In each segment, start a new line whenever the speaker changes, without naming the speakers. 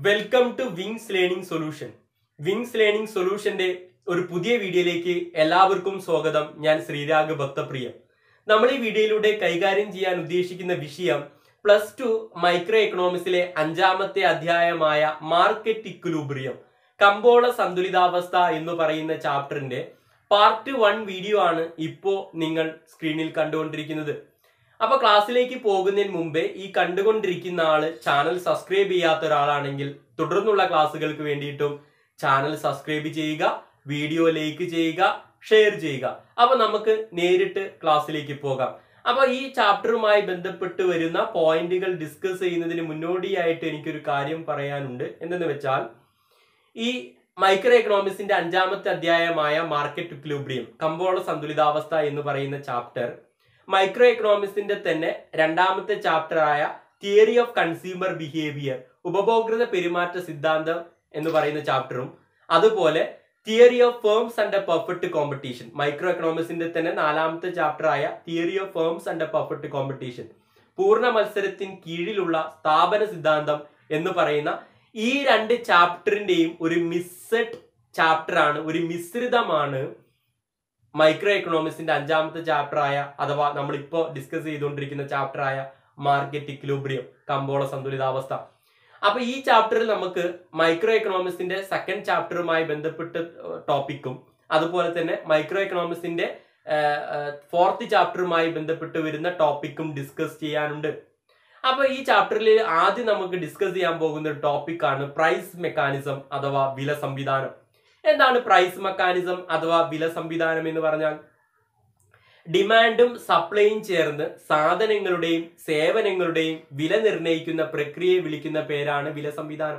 welcome to wings learning solution wings learning സൊല്യൂഷന്റെ ഒരു പുതിയ വീഡിയോയിലേക്ക് എല്ലാവർക്കും സ്വാഗതം ഞാൻ ശ്രീരാഗ് ഭക്തപ്രിയ നമ്മൾ ഈ വീഡിയോയിലൂടെ കൈകാര്യം ചെയ്യാൻ ഉദ്ദേശിക്കുന്ന വിഷയം പ്ലസ് ടു മൈക്രോ എക്കണോമിക്സിലെ അഞ്ചാമത്തെ അധ്യായമായ മാർക്കറ്റ് ഇക്വിലിബ്രിയം കമ്പോള സന്തുലിതാവസ്ഥ എന്ന് പറയുന്ന ചാപ്റ്ററിന്റെ പാർട്ട് വൺ വീഡിയോ ആണ് ഇപ്പോ നിങ്ങൾ സ്ക്രീനിൽ കണ്ടുകൊണ്ടിരിക്കുന്നത് അപ്പൊ ക്ലാസ്സിലേക്ക് പോകുന്നതിന് മുമ്പേ ഈ കണ്ടുകൊണ്ടിരിക്കുന്ന ആള് ചാനൽ സബ്സ്ക്രൈബ് ചെയ്യാത്ത ഒരാളാണെങ്കിൽ തുടർന്നുള്ള ക്ലാസ്സുകൾക്ക് വേണ്ടിയിട്ടും ചാനൽ സബ്സ്ക്രൈബ് ചെയ്യുക വീഡിയോ ലൈക്ക് ചെയ്യുക ഷെയർ ചെയ്യുക അപ്പൊ നമുക്ക് നേരിട്ട് ക്ലാസ്സിലേക്ക് പോകാം അപ്പൊ ഈ ചാപ്റ്ററുമായി ബന്ധപ്പെട്ട് വരുന്ന പോയിന്റുകൾ ഡിസ്കസ് ചെയ്യുന്നതിന് മുന്നോടിയായിട്ട് എനിക്കൊരു കാര്യം പറയാനുണ്ട് എന്തെന്ന് വെച്ചാൽ ഈ മൈക്രോ എക്കണോമിക്സിന്റെ അഞ്ചാമത്തെ അധ്യായമായ മാർക്കറ്റ് ഇക്വിലിബ്രിയം കമ്പോള സന്തുലിതാവസ്ഥ എന്ന് പറയുന്ന ചാപ്റ്റർ മൈക്രോ എക്കണോമിക്സിന്റെ തന്നെ രണ്ടാമത്തെ ചാപ്റ്ററായ തിയറി ഓഫ് കൺസ്യൂമർ ബിഹേവിയർ ഉപഭോക്തൃ പെരുമാറ്റ സിദ്ധാന്തം എന്ന് പറയുന്ന ചാപ്റ്ററും അതുപോലെ theory of firms and perfect competition micro എക്കണോമിക്സിന്റെ തന്നെ നാലാമത്തെ ചാപ്റ്ററായ theory of firms and perfect competition പൂർണ്ണ മത്സരത്തിന് കീഴിലുള്ള സ്ഥാപന സിദ്ധാന്തം എന്ന് പറയുന്ന ഈ രണ്ട് ചാപ്റ്ററിന്റെയും ഒരു മിസ്സഡ് ചാപ്റ്റർ ആണ് ഒരു മിശ്രിതമാണ് മൈക്രോ എക്കണോമിക്സിന്റെ അഞ്ചാമത്തെ ചാപ്റ്ററായ അഥവാ നമ്മൾ ഇപ്പോൾ ഡിസ്കസ് ചെയ്തുകൊണ്ടിരിക്കുന്ന ചാപ്റ്ററായ മാർക്കറ്റ് ഇക്വിലിബ്രിയം കമ്പോള സന്തുലിതാവസ്ഥ അപ്പൊ ഈ ചാപ്റ്ററിൽ നമുക്ക് മൈക്രോ എക്കണോമിക്സിന്റെ സെക്കൻഡ് ചാപ്റ്ററുമായി ബന്ധപ്പെട്ട ടോപ്പിക്കും അതുപോലെ തന്നെ മൈക്രോ എക്കണോമിക്സിന്റെ ഫോർത്ത് ചാപ്റ്ററുമായി ബന്ധപ്പെട്ട് വരുന്ന ടോപ്പിക്കും ഡിസ്കസ് ചെയ്യാനുണ്ട് അപ്പൊ ഈ ചാപ്റ്ററിൽ ആദ്യം നമുക്ക് ഡിസ്കസ് ചെയ്യാൻ പോകുന്ന ഒരു ടോപ്പിക്കാണ് പ്രൈസ് മെക്കാനിസം അഥവാ വില സംവിധാനം എന്താണ് പ്രൈസ് മെക്കാനിസം അഥവാ വില സംവിധാനം എന്ന് പറഞ്ഞാൽ ഡിമാൻഡും സപ്ലൈയും ചേർന്ന് സാധനങ്ങളുടെയും സേവനങ്ങളുടെയും വില നിർണ്ണയിക്കുന്ന പ്രക്രിയയെ വിളിക്കുന്ന പേരാണ് വില സംവിധാനം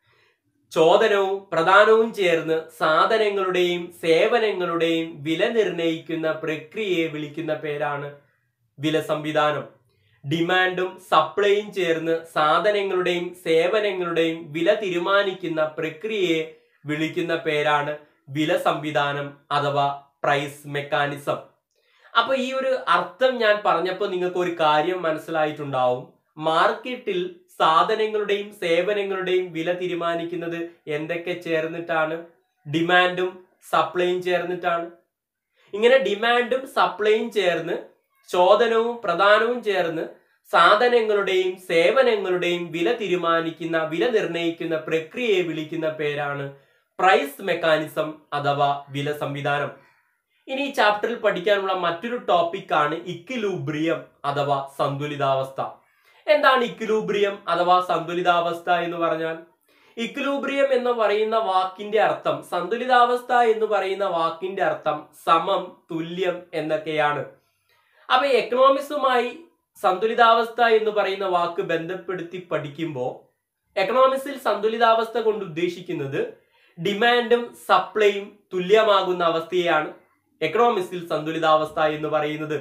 ചോദനവും പ്രധാനവും ചേർന്ന് സാധനങ്ങളുടെയും സേവനങ്ങളുടെയും വില നിർണ്ണയിക്കുന്ന പ്രക്രിയയെ വിളിക്കുന്ന പേരാണ് വില സംവിധാനം ഡിമാൻഡും സപ്ലൈയും ചേർന്ന് സാധനങ്ങളുടെയും സേവനങ്ങളുടെയും വില തീരുമാനിക്കുന്ന പ്രക്രിയയെ വിളിക്കുന്ന പേരാണ് വില സംവിധാനം അഥവാ പ്രൈസ് മെക്കാനിസം അപ്പൊ ഈ ഒരു അർത്ഥം ഞാൻ പറഞ്ഞപ്പോൾ നിങ്ങൾക്ക് ഒരു കാര്യം മനസ്സിലായിട്ടുണ്ടാവും മാർക്കറ്റിൽ സാധനങ്ങളുടെയും സേവനങ്ങളുടെയും വില തീരുമാനിക്കുന്നത് എന്തൊക്കെ ചേർന്നിട്ടാണ് ഡിമാൻഡും സപ്ലൈയും ചേർന്നിട്ടാണ് ഇങ്ങനെ ഡിമാൻഡും സപ്ലൈയും ചേർന്ന് ചോദനവും പ്രധാനവും ചേർന്ന് സാധനങ്ങളുടെയും സേവനങ്ങളുടെയും വില തീരുമാനിക്കുന്ന വില നിർണ്ണയിക്കുന്ന പ്രക്രിയയെ വിളിക്കുന്ന പേരാണ് പ്രൈസ് മെക്കാനിസം അഥവാ വില സംവിധാനം ഇനി ഈ ചാപ്റ്ററിൽ പഠിക്കാനുള്ള മറ്റൊരു ടോപ്പിക്കാണ് ഇക്വിലൂബ്രിയം അഥവാ സന്തുലിതാവസ്ഥ എന്താണ് ഇക്വിലൂബ്രിയം അഥവാ സന്തുലിതാവസ്ഥ എന്ന് പറഞ്ഞാൽ ഇക്വിലൂബ്രിയം എന്ന് പറയുന്ന വാക്കിന്റെ അർത്ഥം സന്തുലിതാവസ്ഥ എന്ന് പറയുന്ന വാക്കിന്റെ അർത്ഥം സമം തുല്യം എന്നൊക്കെയാണ് അപ്പൊ എക്കണോമിക്സുമായി സന്തുലിതാവസ്ഥ എന്ന് പറയുന്ന വാക്ക് ബന്ധപ്പെടുത്തി പഠിക്കുമ്പോൾ എക്കണോമിക്സിൽ സന്തുലിതാവസ്ഥ കൊണ്ട് ഉദ്ദേശിക്കുന്നത് ഡിമാൻഡും സപ്ലൈയും തുല്യമാകുന്ന അവസ്ഥയാണ് എക്കണോമിക്സിൽ സന്തുലിതാവസ്ഥ എന്ന് പറയുന്നത്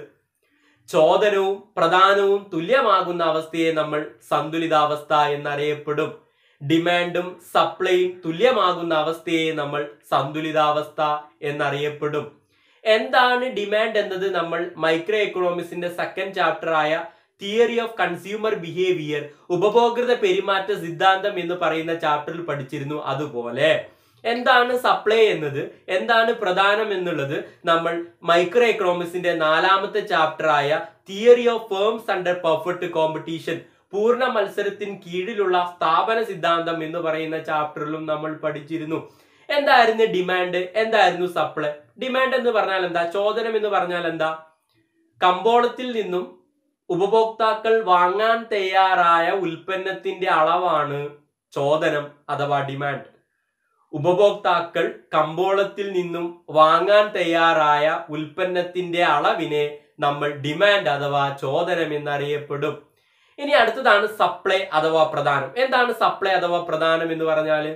ചോദനവും പ്രധാനവും തുല്യമാകുന്ന അവസ്ഥയെ നമ്മൾ സന്തുലിതാവസ്ഥ എന്നറിയപ്പെടും ഡിമാൻഡും സപ്ലൈയും തുല്യമാകുന്ന അവസ്ഥയെ നമ്മൾ സന്തുലിതാവസ്ഥ എന്നറിയപ്പെടും എന്താണ് ഡിമാൻഡ് എന്നത് നമ്മൾ മൈക്രോ എക്കണോമിക്സിന്റെ സെക്കൻഡ് ചാപ്റ്റർ ആയ തിയറി ഓഫ് കൺസ്യൂമർ ബിഹേവിയർ ഉപഭോക്തൃ പെരുമാറ്റ സിദ്ധാന്തം എന്ന് പറയുന്ന ചാപ്റ്ററിൽ പഠിച്ചിരുന്നു അതുപോലെ എന്താണ് സപ്ലൈ എന്നത് എന്താണ് പ്രധാനം എന്നുള്ളത് നമ്മൾ മൈക്രോ എക്കണോമിക്സിന്റെ നാലാമത്തെ ചാപ്റ്ററായ theory of firms under perfect competition പൂർണ്ണ മത്സരത്തിന് കീഴിലുള്ള സ്ഥാപന സിദ്ധാന്തം എന്ന് പറയുന്ന ചാപ്റ്ററിലും നമ്മൾ പഠിച്ചിരുന്നു എന്തായിരുന്നു ഡിമാൻഡ് എന്തായിരുന്നു സപ്ലൈ ഡിമാൻഡ് എന്ന് പറഞ്ഞാൽ എന്താ ചോദനം എന്ന് പറഞ്ഞാൽ എന്താ കമ്പോളത്തിൽ നിന്നും ഉപഭോക്താക്കൾ വാങ്ങാൻ തയ്യാറായ ഉൽപ്പന്നത്തിന്റെ അളവാണ് ചോദനം അഥവാ ഡിമാൻഡ് ഉപഭോക്താക്കൾ കമ്പോളത്തിൽ നിന്നും വാങ്ങാൻ തയ്യാറായ ഉൽപ്പന്നത്തിന്റെ അളവിനെ നമ്മൾ ഡിമാൻഡ് അഥവാ ചോദനം എന്നറിയപ്പെടും ഇനി അടുത്തതാണ് സപ്ലൈ അഥവാ പ്രധാനം എന്താണ് സപ്ലൈ അഥവാ പ്രധാനം എന്ന് പറഞ്ഞാല്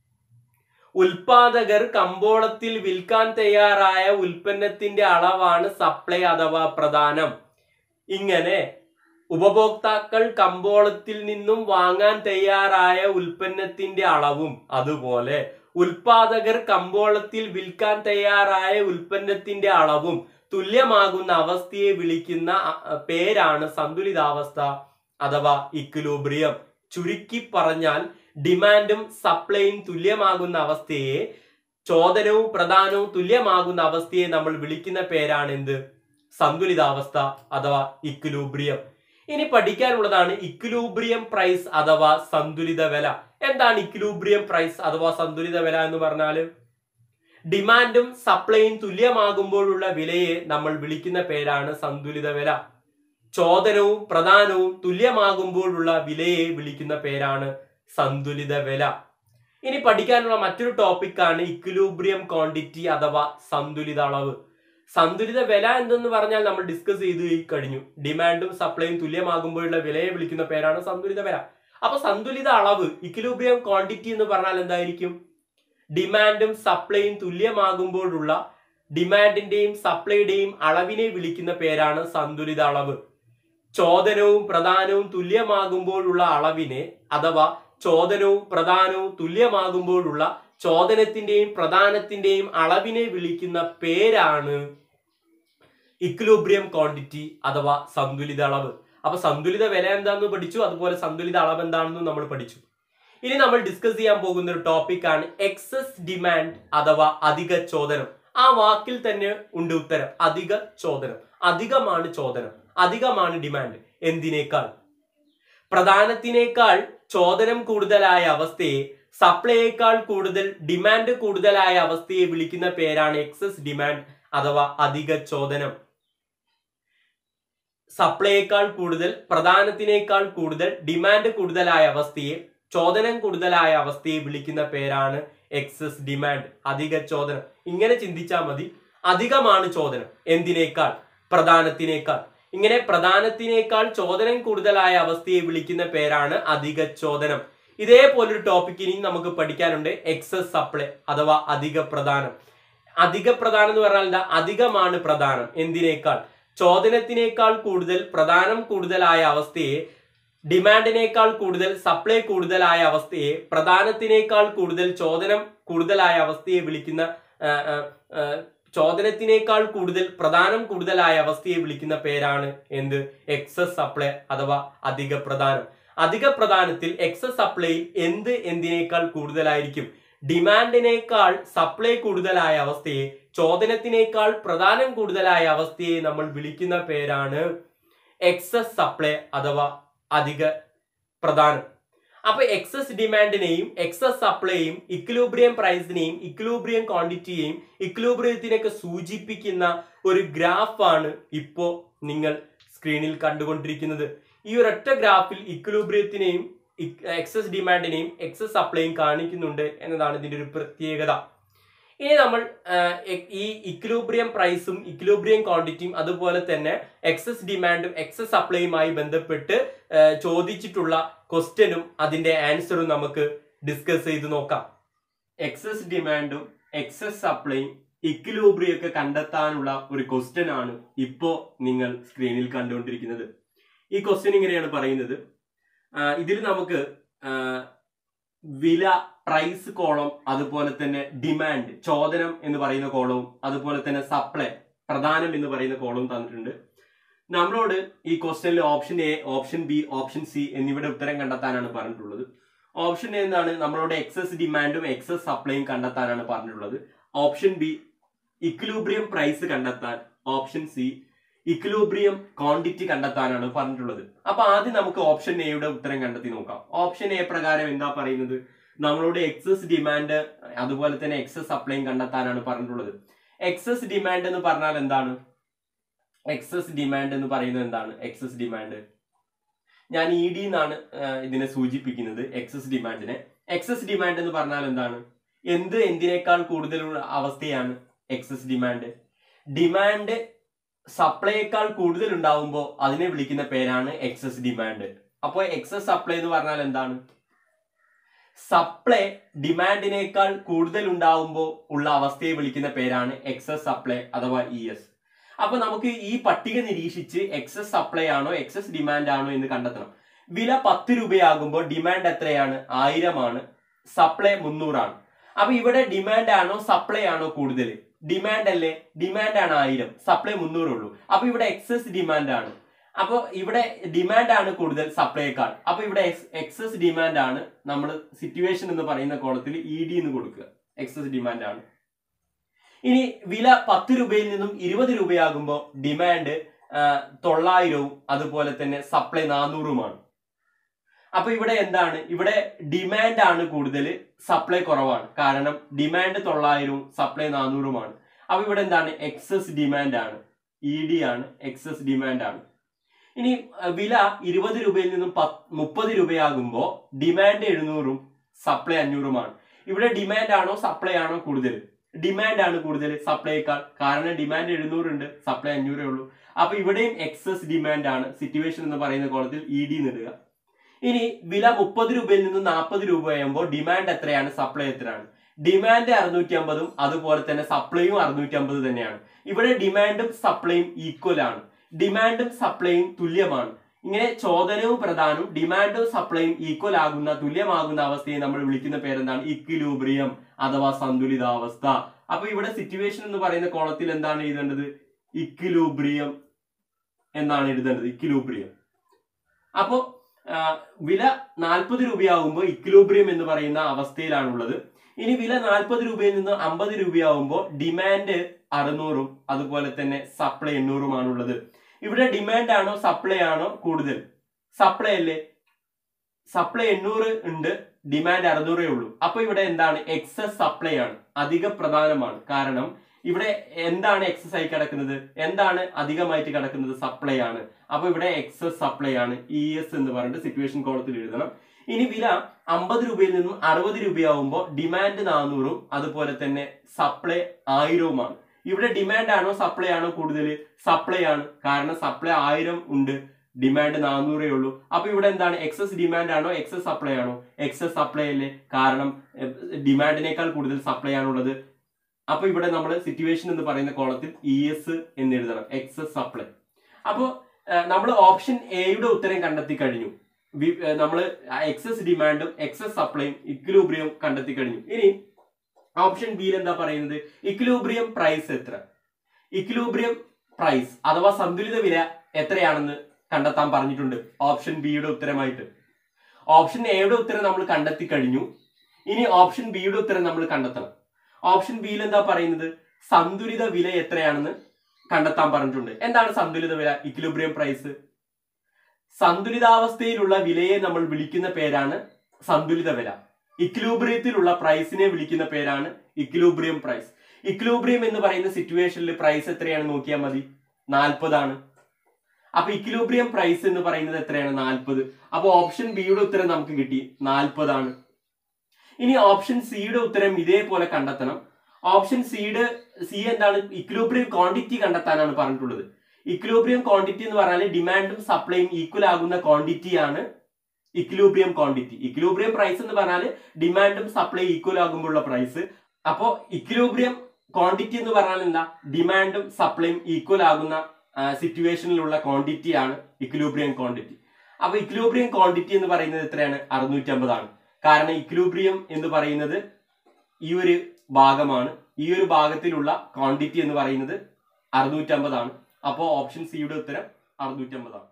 ഉൽപാദകർ കമ്പോളത്തിൽ വിൽക്കാൻ തയ്യാറായ ഉൽപ്പന്നത്തിന്റെ അളവാണ് സപ്ലൈ അഥവാ പ്രധാനം ഇങ്ങനെ ഉപഭോക്താക്കൾ കമ്പോളത്തിൽ നിന്നും വാങ്ങാൻ തയ്യാറായ ഉൽപ്പന്നത്തിന്റെ അളവും അതുപോലെ ഉൽപാദകർ കമ്പോളത്തിൽ വിൽക്കാൻ തയ്യാറായ ഉൽപ്പന്നത്തിന്റെ അളവും തുല്യമാകുന്ന അവസ്ഥയെ വിളിക്കുന്ന പേരാണ് സന്തുലിതാവസ്ഥ അഥവാ ഇക്വിലോബ്രിയം ചുരുക്കി പറഞ്ഞാൽ ഡിമാൻഡും സപ്ലൈയും തുല്യമാകുന്ന അവസ്ഥയെ ചോദനവും പ്രധാനവും തുല്യമാകുന്ന അവസ്ഥയെ നമ്മൾ വിളിക്കുന്ന പേരാണ് എന്ത് സന്തുലിതാവസ്ഥ അഥവാ ഇക്വിലൂബ്രിയം ഇനി പഠിക്കാനുള്ളതാണ് ഇക്വിലൂബ്രിയം പ്രൈസ് അഥവാ സന്തുലിത വില എന്താണ് ഇക്വിലൂബ്രിയം പ്രൈസ് അഥവാ സന്തുലിത വില എന്ന് പറഞ്ഞാല് ഡിമാൻഡും സപ്ലൈയും തുല്യമാകുമ്പോഴുള്ള വിലയെ നമ്മൾ വിളിക്കുന്ന പേരാണ് സന്തുലിത വില ചോദനവും പ്രധാനവും തുല്യമാകുമ്പോഴുള്ള വിലയെ വിളിക്കുന്ന പേരാണ് സന്തുലിത വില ഇനി പഠിക്കാനുള്ള മറ്റൊരു ടോപ്പിക്കാണ് ഇക്വിലൂബ്രിയം ക്വാണ്ടിറ്റി അഥവാ സന്തുലിത അളവ് സന്തുലിത വില എന്തെന്ന് പറഞ്ഞാൽ നമ്മൾ ഡിസ്കസ് ചെയ്ത് കഴിഞ്ഞു ഡിമാൻഡും സപ്ലൈയും തുല്യമാകുമ്പോഴുള്ള വിലയെ വിളിക്കുന്ന പേരാണ് സന്തുലിത വില അപ്പൊ സന്തുലിത അളവ് ഇക്വിലൂബ്രിയം ക്വാണ്ടിറ്റി എന്ന് പറഞ്ഞാൽ എന്തായിരിക്കും ഡിമാൻഡും സപ്ലൈയും തുല്യമാകുമ്പോഴുള്ള ഡിമാൻഡിന്റെയും സപ്ലൈയുടെയും അളവിനെ വിളിക്കുന്ന പേരാണ് സന്തുലിത അളവ് ചോദനവും പ്രധാനവും തുല്യമാകുമ്പോഴുള്ള അളവിനെ അഥവാ ചോദനവും പ്രധാനവും തുല്യമാകുമ്പോഴുള്ള ചോദനത്തിന്റെയും പ്രധാനത്തിന്റെയും അളവിനെ വിളിക്കുന്ന പേരാണ് ഇക്വിലിബ്രിയം ക്വാണ്ടിറ്റി അഥവാ സന്തുലിത അളവ് അപ്പൊ സന്തുലിത വില എന്താണെന്ന് പഠിച്ചു അതുപോലെ സന്തുലിത അളവ് എന്താണെന്നും നമ്മൾ പഠിച്ചു ഇനി നമ്മൾ ഡിസ്കസ് ചെയ്യാൻ പോകുന്ന ഒരു ടോപ്പിക്കാണ് എക്സസ് ഡിമാൻഡ് അഥവാ അധിക ചോദനം ആ വാക്കിൽ തന്നെ ഉണ്ട് ഉത്തരം അധിക ചോദനം അധികമാണ് ചോദനം അധികമാണ് ഡിമാൻഡ് എന്തിനേക്കാൾ പ്രധാനത്തിനേക്കാൾ ചോദനം കൂടുതലായ അവസ്ഥയെ സപ്ലൈയേക്കാൾ കൂടുതൽ ഡിമാൻഡ് കൂടുതലായ അവസ്ഥയെ വിളിക്കുന്ന പേരാണ് എക്സസ് ഡിമാൻഡ് അഥവാ അധിക ചോദനം സപ്ലൈയേക്കാൾ കൂടുതൽ പ്രധാനത്തിനേക്കാൾ കൂടുതൽ ഡിമാൻഡ് കൂടുതലായ അവസ്ഥയെ ചോദനം കൂടുതലായ അവസ്ഥയെ വിളിക്കുന്ന പേരാണ് എക്സസ് ഡിമാൻഡ് അധിക ചോദനം ഇങ്ങനെ ചിന്തിച്ചാൽ മതി അധികമാണ് ചോദനം എന്തിനേക്കാൾ പ്രധാനത്തിനേക്കാൾ ഇങ്ങനെ പ്രധാനത്തിനേക്കാൾ ചോദനം കൂടുതലായ അവസ്ഥയെ വിളിക്കുന്ന പേരാണ് അധിക ചോദനം ഇതേപോലൊരു ടോപ്പിക് ഇനി നമുക്ക് പഠിക്കാനുണ്ട് എക്സസ് സപ്ലൈ അഥവാ അധിക പ്രധാനം അധിക പ്രധാനം എന്ന് പറഞ്ഞാൽ എന്താ അധികമാണ് പ്രധാനം എന്തിനേക്കാൾ ചോദനത്തിനേക്കാൾ കൂടുതൽ പ്രധാനം കൂടുതലായ അവസ്ഥയെ ഡിമാൻഡിനേക്കാൾ കൂടുതൽ സപ്ലൈ കൂടുതലായ അവസ്ഥയെ പ്രധാനത്തിനേക്കാൾ കൂടുതൽ ചോദനം കൂടുതലായ അവസ്ഥയെ വിളിക്കുന്ന ആ, ആ, ആ, ചോദനത്തിനേക്കാൾ കൂടുതൽ പ്രധാനം കൂടുതലായ അവസ്ഥയെ വിളിക്കുന്ന പേരാണ് എന്ത് എക്സസ് സപ്ലൈ അഥവാ അധിക പ്രധാനം അധിക പ്രധാനത്തിൽ എക്സസ് സപ്ലൈയിൽ എന്ത് എന്തിനേക്കാൾ കൂടുതലായിരിക്കും ഡിമാൻഡിനേക്കാൾ സപ്ലൈ കൂടുതലായ അവസ്ഥയെ ചോദനത്തിനേക്കാൾ പ്രധാനം കൂടുതലായ അവസ്ഥയെ നമ്മൾ വിളിക്കുന്ന പേരാണ് എക്സസ് സപ്ലൈ അഥവാ അധിക പ്രധാനം അപ്പൊ എക്സസ് ഡിമാൻഡിനെയും എക്സസ് സപ്ലൈയും ഇക്വിലിബ്രിയം പ്രൈസിനെയും ഇക്വിലിബ്രിയം ക്വാണ്ടിറ്റിയെയും ഇക്വിലിബ്രിയത്തിനൊക്കെ സൂചിപ്പിക്കുന്ന ഒരു ഗ്രാഫാണ് ഇപ്പോ നിങ്ങൾ സ്ക്രീനിൽ കണ്ടുകൊണ്ടിരിക്കുന്നത് ഈ ഒരൊറ്റ ഗ്രാഫിൽ ഇക്വിലിബ്രിയത്തിനെയും എക്സസ് ഡിമാൻഡിനെയും എക്സസ് സപ്ലൈയും കാണിക്കുന്നുണ്ട് എന്നതാണ് ഇതിന്റെ ഒരു പ്രത്യേകത ഇനി നമ്മൾ ആ, എ- ഈ ഇക്വിലിബ്രിയം പ്രൈസും ഇക്വിലിബ്രിയം ക്വാണ്ടിറ്റിയും അതുപോലെ തന്നെ എക്സസ് ഡിമാൻഡും എക്സസ് സപ്ലൈയുമായി ബന്ധപ്പെട്ട് ആ, ചോദിച്ചിട്ടുള്ള ക്വസ്റ്റ്യനും അതിന്റെ ആൻസറും നമുക്ക് ഡിസ്കസ് ചെയ്ത് നോക്കാം എക്സസ് ഡിമാൻഡും എക്സസ് സപ്ലൈയും ഇക്വിലിബ്രിയം ഒക്കെ കണ്ടെത്താനുള്ള ഒരു ക്വസ്റ്റ്യൻ ആണ് ഇപ്പോ നിങ്ങൾ സ്ക്രീനിൽ കണ്ടുകൊണ്ടിരിക്കുന്നത് ഈ ക്വസ്റ്റ്യൻ ഇങ്ങനെയാണ് പറയുന്നത് ഇതിൽ നമുക്ക് ആ, വില പ്രൈസ് കോളം അതുപോലെ തന്നെ ഡിമാൻഡ് ചോദനം എന്ന് പറയുന്ന കോളവും അതുപോലെ തന്നെ സപ്ലൈ പ്രധാനം എന്ന് പറയുന്ന കോളവും തന്നിട്ടുണ്ട് നമ്മളോട് ഈ ക്വസ്റ്റ്യനിൽ option A option B option C എന്നിവയുടെ ഉത്തരം കണ്ടെത്താനാണ് പറഞ്ഞിട്ടുള്ളത് ഓപ്ഷൻ എ എന്താണ് നമ്മളോട് എക്സസ് ഡിമാൻഡും എക്സസ് സപ്ലൈയും കണ്ടെത്താനാണ് പറഞ്ഞിട്ടുള്ളത് ഓപ്ഷൻ ബി ഇക്വിലിബ്രിയം പ്രൈസ് കണ്ടെത്താൻ ഓപ്ഷൻ സി ഇക്വിലിബ്രിയം ക്വാണ്ടിറ്റി കണ്ടെത്താനാണ് പറഞ്ഞിട്ടുള്ളത് അപ്പൊ ആദ്യം നമുക്ക് ഓപ്ഷൻ എയുടെ ഉത്തരം കണ്ടെത്തി നോക്കാം ഓപ്ഷൻ എ പ്രകാരം എന്താ പറയുന്നത് നമ്മളോട് എക്സസ് ഡിമാൻഡ് അതുപോലെ തന്നെ എക്സസ് സപ്ലൈയും കണ്ടെത്താനാണ് പറഞ്ഞിട്ടുള്ളത് എക്സസ് ഡിമാൻഡ് എന്ന് പറഞ്ഞാൽ എന്താണ് എക്സസ് ഡിമാൻഡ് എന്ന് പറയുന്നത് എന്താണ് എക്സസ് ഡിമാൻഡ് ഞാൻ ഇ ഡി എന്നാണ് ആ, ഇതിനെ സൂചിപ്പിക്കുന്നത് എക്സസ് ഡിമാൻഡിനെ എക്സസ് ഡിമാൻഡ് എന്ന് പറഞ്ഞാൽ എന്താണ് എന്ത് എന്തിനേക്കാൾ കൂടുതലുള്ള അവസ്ഥയാണ് എക്സസ് ഡിമാൻഡ് ഡിമാൻഡ് സപ്ലൈയേക്കാൾ കൂടുതൽ ഉണ്ടാവുമ്പോൾ അതിനെ വിളിക്കുന്ന പേരാണ് എക്സസ് ഡിമാൻഡ് അപ്പോൾ എക്സസ് സപ്ലൈ എന്ന് പറഞ്ഞാൽ എന്താണ് സപ്ലൈ ഡിമാൻഡിനേക്കാൾ കൂടുതൽ ഉണ്ടാവുമ്പോൾ ഉള്ള അവസ്ഥയെ വിളിക്കുന്ന പേരാണ് എക്സസ് സപ്ലൈ അഥവാ ഇ എസ് അപ്പൊ നമുക്ക് ഈ പട്ടിക നിരീക്ഷിച്ച് എക്സസ് സപ്ലൈ ആണോ എക്സസ് ഡിമാൻഡ് ആണോ എന്ന് കണ്ടെത്തണം വില പത്ത് രൂപയാകുമ്പോൾ ഡിമാൻഡ് എത്രയാണ് ആയിരമാണ് സപ്ലൈ മുന്നൂറാണ് അപ്പൊ ഇവിടെ ഡിമാൻഡ് ആണോ സപ്ലൈ ആണോ കൂടുതൽ ഡിമാൻഡ് അല്ലേ ഡിമാൻഡ് ആണ് ആയിരം സപ്ലൈ മുന്നൂറേ ഉള്ളൂ അപ്പൊ ഇവിടെ എക്സസ് ഡിമാൻഡ് ആണ് അപ്പോൾ ഇവിടെ ഡിമാൻഡ് ആണ് കൂടുതൽ സപ്ലൈയേക്കാൾ അപ്പൊ ഇവിടെ എക്സസ് ഡിമാൻഡ് ആണ് നമ്മൾ സിറ്റുവേഷൻ എന്ന് പറയുന്ന കോളത്തിൽ ഇ ഡി എന്ന് കൊടുക്കുക എക്സസ് ഡിമാൻഡ് ആണ് ഇനി വില പത്ത് രൂപയിൽ നിന്നും ഇരുപത് രൂപയാകുമ്പോൾ ഡിമാൻഡ് തൊള്ളായിരവും അതുപോലെ തന്നെ സപ്ലൈ നാനൂറുമാണ് അപ്പൊ ഇവിടെ എന്താണ് ഇവിടെ ഡിമാൻഡ് ആണ് കൂടുതൽ സപ്ലൈ കുറവാണ് കാരണം ഡിമാൻഡ് തൊള്ളായിരവും സപ്ലൈ നാനൂറുമാണ് അപ്പൊ ഇവിടെ എന്താണ് എക്സസ് ഡിമാൻഡ് ആണ് ഇ ഡി ആണ് എക്സസ് ഡിമാൻഡ് ആണ് ഇനി അഹ് വില ഇരുപത് രൂപയിൽ നിന്നും പത്ത് മുപ്പത് രൂപയാകുമ്പോൾ ഡിമാൻഡ് എഴുന്നൂറും സപ്ലൈ അഞ്ഞൂറുമാണ് ഇവിടെ ഡിമാൻഡ് ആണോ സപ്ലൈ ആണോ കൂടുതൽ ഡിമാൻഡ് ആണ് കൂടുതൽ സപ്ലൈയേക്കാൾ കാരണം ഡിമാൻഡ് എഴുന്നൂറുണ്ട് സപ്ലൈ അഞ്ഞൂറേ ഉള്ളൂ അപ്പൊ ഇവിടെയും എക്സസ് ഡിമാൻഡ് ആണ് സിറ്റുവേഷൻ എന്ന് പറയുന്ന കോളത്തിൽ ഇ ഡി നിടുക ഇനി വില മുപ്പത് രൂപയിൽ നിന്ന് നാൽപ്പത് രൂപയാകുമ്പോൾ ഡിമാൻഡ് എത്രയാണ് സപ്ലൈ എത്രയാണ് ഡിമാൻഡ് അറുന്നൂറ്റി അമ്പതും അതുപോലെ തന്നെ സപ്ലൈയും അറുന്നൂറ്റി അമ്പത് തന്നെയാണ് ഇവിടെ ഡിമാൻഡും സപ്ലൈയും ഈക്വൽ ആണ് ഡിമാൻഡും സപ്ലൈയും തുല്യമാണ് ഇങ്ങനെ ചോദനവും പ്രധാനവും ഡിമാൻഡും സപ്ലൈയും ഈക്വൽ ആകുന്ന തുല്യമാകുന്ന അവസ്ഥയെ നമ്മൾ വിളിക്കുന്ന പേരെന്താണ് ഇക്വിലൂബ്രിയം അഥവാ സന്തുലിതാവസ്ഥ അപ്പൊ ഇവിടെ സിറ്റുവേഷൻ എന്ന് പറയുന്ന കോളത്തിൽ എന്താണ് എഴുതേണ്ടത് ഇക്വിലൂബ്രിയം എന്നാണ് എഴുതേണ്ടത് ഇക്വിലൂബ്രിയം അപ്പോ ആ, വില നാൽപ്പത് രൂപയാകുമ്പോൾ ഇക്വിലൂബ്രിയം എന്ന് പറയുന്ന അവസ്ഥയിലാണുള്ളത് ഇനി വില നാൽപ്പത് രൂപയിൽ നിന്ന് അമ്പത് രൂപയാകുമ്പോൾ ഡിമാൻഡ് അറുന്നൂറും അതുപോലെ തന്നെ സപ്ലൈ എണ്ണൂറുമാണുള്ളത് ഇവിടെ ഡിമാൻഡ് ആണോ സപ്ലൈ ആണോ കൂടുതൽ സപ്ലൈ അല്ലേ സപ്ലൈ എണ്ണൂറ് ഉണ്ട് ഡിമാൻഡ് അറുന്നൂറേ ഉള്ളൂ അപ്പൊ ഇവിടെ എന്താണ് എക്സസ് സപ്ലൈ ആണ് അധിക പ്രധാനമാണ് കാരണം ഇവിടെ എന്താണ് എക്സസ് ആയി കിടക്കുന്നത് എന്താണ് അധികമായിട്ട് കിടക്കുന്നത് സപ്ലൈ ആണ് അപ്പൊ ഇവിടെ എക്സസ് സപ്ലൈ ആണ് ഇ എസ് എന്ന് പറഞ്ഞിട്ട് സിറ്റുവേഷൻ കോളത്തിൽ എഴുതണം ഇനി വില അമ്പത് രൂപയിൽ നിന്നും അറുപത് രൂപയാവുമ്പോൾ ഡിമാൻഡ് നാനൂറും അതുപോലെ തന്നെ സപ്ലൈ ആയിരവുമാണ് ഇവിടെ ഡിമാൻഡ് ആണോ സപ്ലൈ ആണോ കൂടുതൽ സപ്ലൈ ആണ് കാരണം സപ്ലൈ ആയിരം ഉണ്ട് ഡിമാൻഡ് നാനൂറേ ഉള്ളൂ അപ്പൊ ഇവിടെ എന്താണ് എക്സസ് ഡിമാൻഡ് ആണോ എക്സസ് സപ്ലൈ ആണോ എക്സസ് സപ്ലൈ അല്ലേ കാരണം ഡിമാൻഡിനേക്കാൾ കൂടുതൽ സപ്ലൈ ആണുള്ളത് അപ്പൊ ഇവിടെ നമ്മൾ സിറ്റുവേഷൻ എന്ന് പറയുന്ന കോളത്തിൽ ഇ എസ് എന്ന് എഴുതണം എക്സസ് സപ്ലൈ അപ്പോൾ നമ്മൾ ഓപ്ഷൻ എയുടെ ഉത്തരം കണ്ടെത്തി കഴിഞ്ഞു നമ്മൾ എക്സസ് ഡിമാൻഡും എക്സസ് സപ്ലൈയും ഇക്വിലൂബ്രിയം കണ്ടെത്തി കഴിഞ്ഞു ഇനി ഓപ്ഷൻ ബിയിൽ എന്താ പറയുന്നത് ഇക്വിലൂബ്രിയം പ്രൈസ് എത്ര ഇക്വിലൂബ്രിയം പ്രൈസ് അഥവാ സന്തുലിത വില എത്രയാണെന്ന് കണ്ടെത്താൻ പറഞ്ഞിട്ടുണ്ട് ഓപ്ഷൻ ബിയുടെ ഉത്തരമായിട്ട് ഓപ്ഷൻ എയുടെ ഉത്തരം നമ്മൾ കണ്ടെത്തി കഴിഞ്ഞു ഇനി ഓപ്ഷൻ ബിയുടെ ഉത്തരം നമ്മൾ കണ്ടെത്തണം ഓപ്ഷൻ ബിയിൽ എന്താ പറയുന്നത് സന്തുലിത വില എത്രയാണെന്ന് കണ്ടെത്താൻ പറഞ്ഞിട്ടുണ്ട് എന്താണ് സന്തുലിത വില ഇക്വിലിബ്രിയം പ്രൈസ് സന്തുലിതാവസ്ഥയിലുള്ള വിലയെ നമ്മൾ വിളിക്കുന്ന പേരാണ് സന്തുലിത വില ഇക്വിലിബ്രിയത്തിലുള്ള പ്രൈസിനെ വിളിക്കുന്ന പേരാണ് ഇക്വിലിബ്രിയം പ്രൈസ് ഇക്വിലിബ്രിയം എന്ന് പറയുന്ന സിറ്റുവേഷനിൽ പ്രൈസ് എത്രയാണ് നോക്കിയാൽ മതി നാൽപ്പതാണ് അപ്പൊ ഇക്വിലിബ്രിയം പ്രൈസ് എന്ന് പറയുന്നത് എത്രയാണ് നാൽപ്പത് അപ്പൊ ഓപ്ഷൻ ബിയുടെ ഉത്തരം നമുക്ക് കിട്ടി നാൽപ്പതാണ് ഇനി ഓപ്ഷൻ സിയുടെ ഉത്തരം ഇതേപോലെ കണ്ടെത്തണം ഓപ്ഷൻ സിയുടെ സി എന്താണ് ഇക്വിലിബ്രിയം ക്വാണ്ടിറ്റി കണ്ടെത്താനാണ് പറഞ്ഞിട്ടുള്ളത് ഇക്വിലിബ്രിയം ക്വാണ്ടിറ്റി എന്ന് പറഞ്ഞാൽ ഡിമാൻഡും സപ്ലൈയും ഈക്വൽ ആകുന്ന ക്വാണ്ടിറ്റിയാണ് ഇക്വിലിബ്രിയം ക്വാണ്ടിറ്റി ഇക്വിലിബ്രിയം പ്രൈസ് എന്ന് പറഞ്ഞാൽ ഡിമാൻഡും സപ്ലൈ ഈക്വൽ ആകുമ്പോഴുള്ള പ്രൈസ് അപ്പോ ഇക്വിലിബ്രിയം ക്വാണ്ടിറ്റി എന്ന് പറഞ്ഞാൽ എന്താ ഡിമാൻഡും സപ്ലൈയും ഈക്വൽ ആകുന്ന സിറ്റുവേഷനിലുള്ള ക്വാണ്ടിറ്റി ആണ് ഇക്വിലിബ്രിയം ക്വാണ്ടിറ്റി അപ്പൊ ഇക്വിലിബ്രിയം ക്വാണ്ടിറ്റി എന്ന് പറയുന്നത് എത്രയാണ് അറുന്നൂറ്റി അമ്പതാണ് കാരണം ഇക്വിലിബ്രിയം എന്ന് പറയുന്നത് ഈ ഒരു ഭാഗമാണ് ഈ ഒരു ഭാഗത്തിലുള്ള ക്വാണ്ടിറ്റി എന്ന് പറയുന്നത് അറുന്നൂറ്റമ്പതാണ് അപ്പോൾ ഓപ്ഷൻ സിയുടെ ഉത്തരം അറുന്നൂറ്റമ്പതാണ്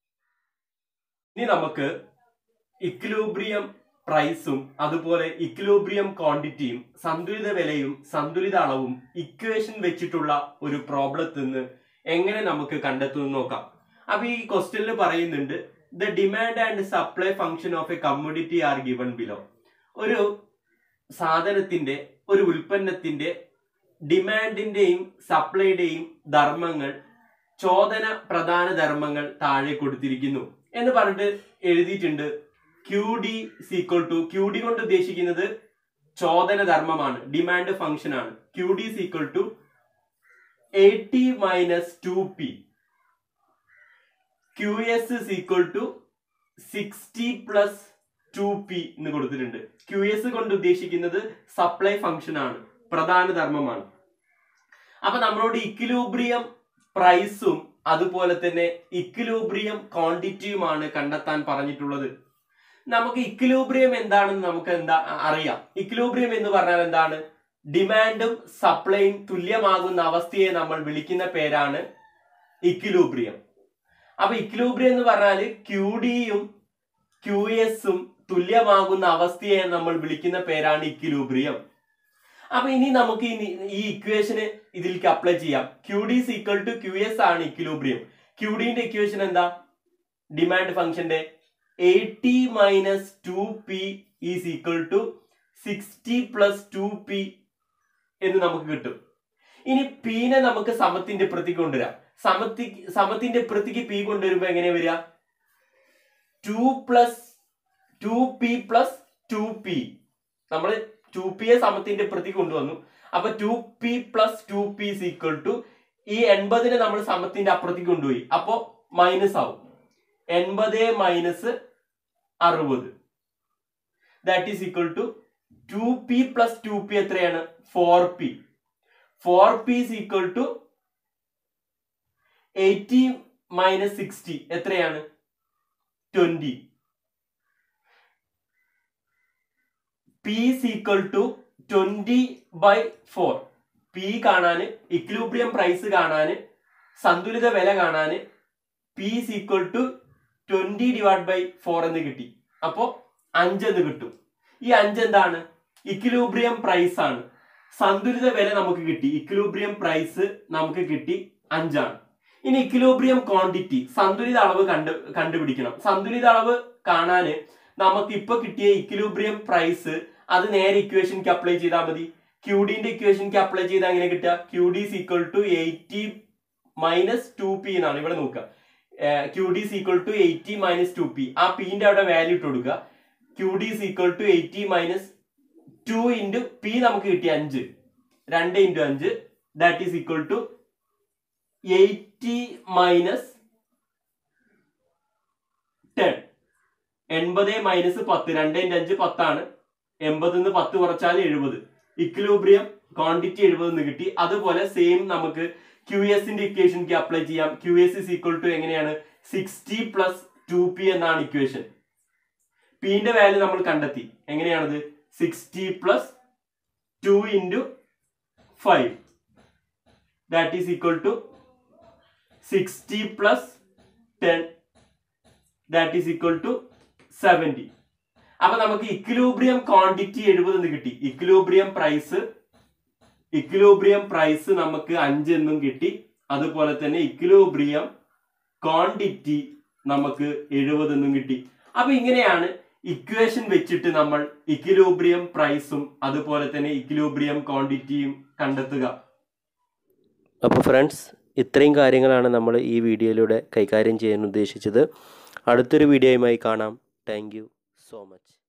ഇനി നമുക്ക് ഇക്വിലിബ്രിയം പ്രൈസും അതുപോലെ ഇക്വിലിബ്രിയം ക്വാണ്ടിറ്റിയും സന്തുലിത വിലയും സന്തുലിത അളവും ഇക്വേഷൻ വെച്ചിട്ടുള്ള ഒരു പ്രോബ്ലത്തിൽ നിന്ന് എങ്ങനെ നമുക്ക് കണ്ടെത്തുമെന്ന് നോക്കാം അപ്പൊ ഈ ക്വസ്റ്റ്യനിൽ പറയുന്നുണ്ട് the demand and supply function of a commodity are given below ഒരു സാധനത്തിന്റെ ഒരു ഉൽപ്പന്നത്തിന്റെ ഡിമാൻഡിന്റെയും സപ്ലൈയുടെയും ധർമ്മങ്ങൾ ചോദന പ്രധാന ധർമ്മങ്ങൾ താഴെ കൊടുത്തിരിക്കുന്നു എന്ന് പറഞ്ഞിട്ട് എഴുതിയിട്ടുണ്ട് Q D is equal to Q D കൊണ്ട് ഉദ്ദേശിക്കുന്നത് ചോദന ധർമ്മമാണ് ഡിമാൻഡ് ഫംഗ്ഷൻ ആണ് Q D is equal to eighty minus two P Q S is equal to sixty plus two P എന്ന് കൊടുത്തിട്ടുണ്ട് ക്യു എസ് കൊണ്ട് ഉദ്ദേശിക്കുന്നത് സപ്ലൈ ഫംഗ്ഷൻ ആണ് പ്രധാന ധർമ്മമാണ് അപ്പൊ നമ്മളോട് ഇക്വിലൂബ്രിയം പ്രൈസും അതുപോലെ തന്നെ ഇക്വിലൂബ്രിയം ക്വാണ്ടിറ്റിയുമാണ് കണ്ടെത്താൻ പറഞ്ഞിട്ടുള്ളത് നമുക്ക് ഇക്വിലൂബ്രിയം എന്താണെന്ന് നമുക്ക് എന്താ അറിയാം ഇക്വിലൂബ്രിയം എന്ന് പറഞ്ഞാൽ എന്താണ് ഡിമാൻഡും സപ്ലൈയും തുല്യമാകുന്ന അവസ്ഥയെ നമ്മൾ വിളിക്കുന്ന പേരാണ് ഇക്വിലൂബ്രിയം അപ്പൊ ഇക്വിലിബ്രിയം എന്ന് പറഞ്ഞാൽ ക്യു ഡിയും ക്യു എസും തുല്യമാകുന്ന അവസ്ഥയെ നമ്മൾ വിളിക്കുന്ന പേരാണ് ഇക്വിലിബ്രിയം അപ്പൊ ഇനി നമുക്ക് ഇനി ഈ ഇക്വേഷന് ഇതിലേക്ക് അപ്ലൈ ചെയ്യാം Q D is equal to Q S ആണ് ഇക്വിലിബ്രിയം ക്യു ഡിന്റെ ഇക്വേഷൻ എന്താ ഡിമാൻഡ് ഫംഗ്ഷന്റെ eighty minus two P is equal to sixty plus two P എന്ന് നമുക്ക് കിട്ടും ഇനി പീനെ നമുക്ക് സമത്തിന്റെ ഇപ്പുറത്തേക്ക് കൊണ്ടുവരാം സമത്തി സമത്തിന്റെ ഇപ്പുറത്തേക്ക് പി കൊണ്ടുവരുമ്പോ എങ്ങനെ വരിക two plus two P plus two P നമ്മൾ ടു പിയെ സമത്തിന്റെ ഇപ്പുറത്തേക്ക് കൊണ്ടുവന്നു അപ്പൊ two P plus two P is equal to ഈ എൺപതിനെ നമ്മൾ സമത്തിന്റെ അപ്പുറത്തേക്ക് കൊണ്ടുപോയി അപ്പോ മൈനസ് ആവും എൺപത് മൈനസ് അറുപത് that is equal to two P plus two P എത്രയാണ് four P four P is equal to eighty minus sixty എത്രയാണ് twenty P is equal to twenty by four P കാണാന് ഇക്ലൂബ്രിയം പ്രൈസ് കാണാന് സന്തുലിത വില കാണാന് P is equal to twenty divide by four എന്ന് കിട്ടി അപ്പോ അഞ്ചെന്ന് കിട്ടും ഈ അഞ്ച് എന്താണ് ഇക്വിലിബ്രിയം പ്രൈസ് ആണ് സന്തുലിത വില നമുക്ക് കിട്ടി ഇക്വിലിബ്രിയം പ്രൈസ് നമുക്ക് കിട്ടി അഞ്ചാണ് ഇനി ഇക്വിലിബ്രിയം ക്വാണ്ടിറ്റി സന്തുലിത അളവ് കണ്ട് കണ്ടുപിടിക്കണം സന്തുലിത അളവ് കാണാന് നമുക്ക് ഇപ്പൊ കിട്ടിയ ഇക്വിലിബ്രിയം പ്രൈസ് അത് നേരെ ഇക്വേഷനിക്ക് അപ്ലൈ ചെയ്താൽ മതി ക്യൂഡിന്റെ ഇക്വേഷനിക്ക് അപ്ലൈ ചെയ്താൽ എങ്ങനെ കിട്ടുക Q D equal to eighty minus two P എന്നാണ് ഇവിടെ നോക്കുക Q D equal to eighty minus two P ആ പിന്റെ അവിടെ വാല്യൂ ഇട്ട് കൊടുക്കുക Q D equal to eighty minus two into P നമുക്ക് കിട്ടിയ അഞ്ച് രണ്ട് ഇൻറ്റു അഞ്ച് that is equal to eighty minus ten എൺപത് മൈനസ് പത്ത് രണ്ട് ഇൻറ്റു അഞ്ച് പത്താണ് എൺപതിൽ നിന്ന് പത്ത് കുറച്ചാൽ എഴുപത് ഇക്വിലിബ്രിയം ക്വാണ്ടിറ്റി എഴുപത് എന്ന് കിട്ടി അതുപോലെ സെയിം നമുക്ക് ക്യു എസിന്റെ ഇക്വേഷനിക്ക് അപ്ലൈ ചെയ്യാം Q S is equal to എങ്ങനെയാണ് സിക്സ്റ്റി പ്ലസ് ടു പി എന്നാണ് ഇക്വേഷൻ പിന്റെ വാല്യൂ നമ്മൾ കണ്ടെത്തി എങ്ങനെയാണത് sixty plus two into five that is equal to sixty plus ten that is equal to seventy അപ്പൊ നമുക്ക് ഇക്വിലിബ്രിയം ക്വാണ്ടിറ്റി എഴുപത് എന്ന് കിട്ടി ഇക്വിലിബ്രിയം പ്രൈസ് ഇക്വിലിബ്രിയം പ്രൈസ് നമുക്ക് അഞ്ച് എന്നും കിട്ടി അതുപോലെ തന്നെ ഇക്വിലിബ്രിയം ക്വാണ്ടിറ്റി നമുക്ക് എഴുപത് എന്നും കിട്ടി അപ്പൊ ഇങ്ങനെയാണ് ഇക്വേഷൻ വെച്ചിട്ട് നമ്മൾ ഇക്വിലിബ്രിയം പ്രൈസും അതുപോലെ തന്നെ ഇക്വിലിബ്രിയം ക്വാണ്ടിറ്റിയും കണ്ടെത്തുക
അപ്പോൾ ഫ്രണ്ട്സ് ഇത്രയും കാര്യങ്ങളാണ് നമ്മൾ ഈ വീഡിയോയിലൂടെ കൈകാര്യം ചെയ്യാൻ ഉദ്ദേശിച്ചത് അടുത്തൊരു വീഡിയോയുമായി കാണാം താങ്ക് യു സോ മച്ച്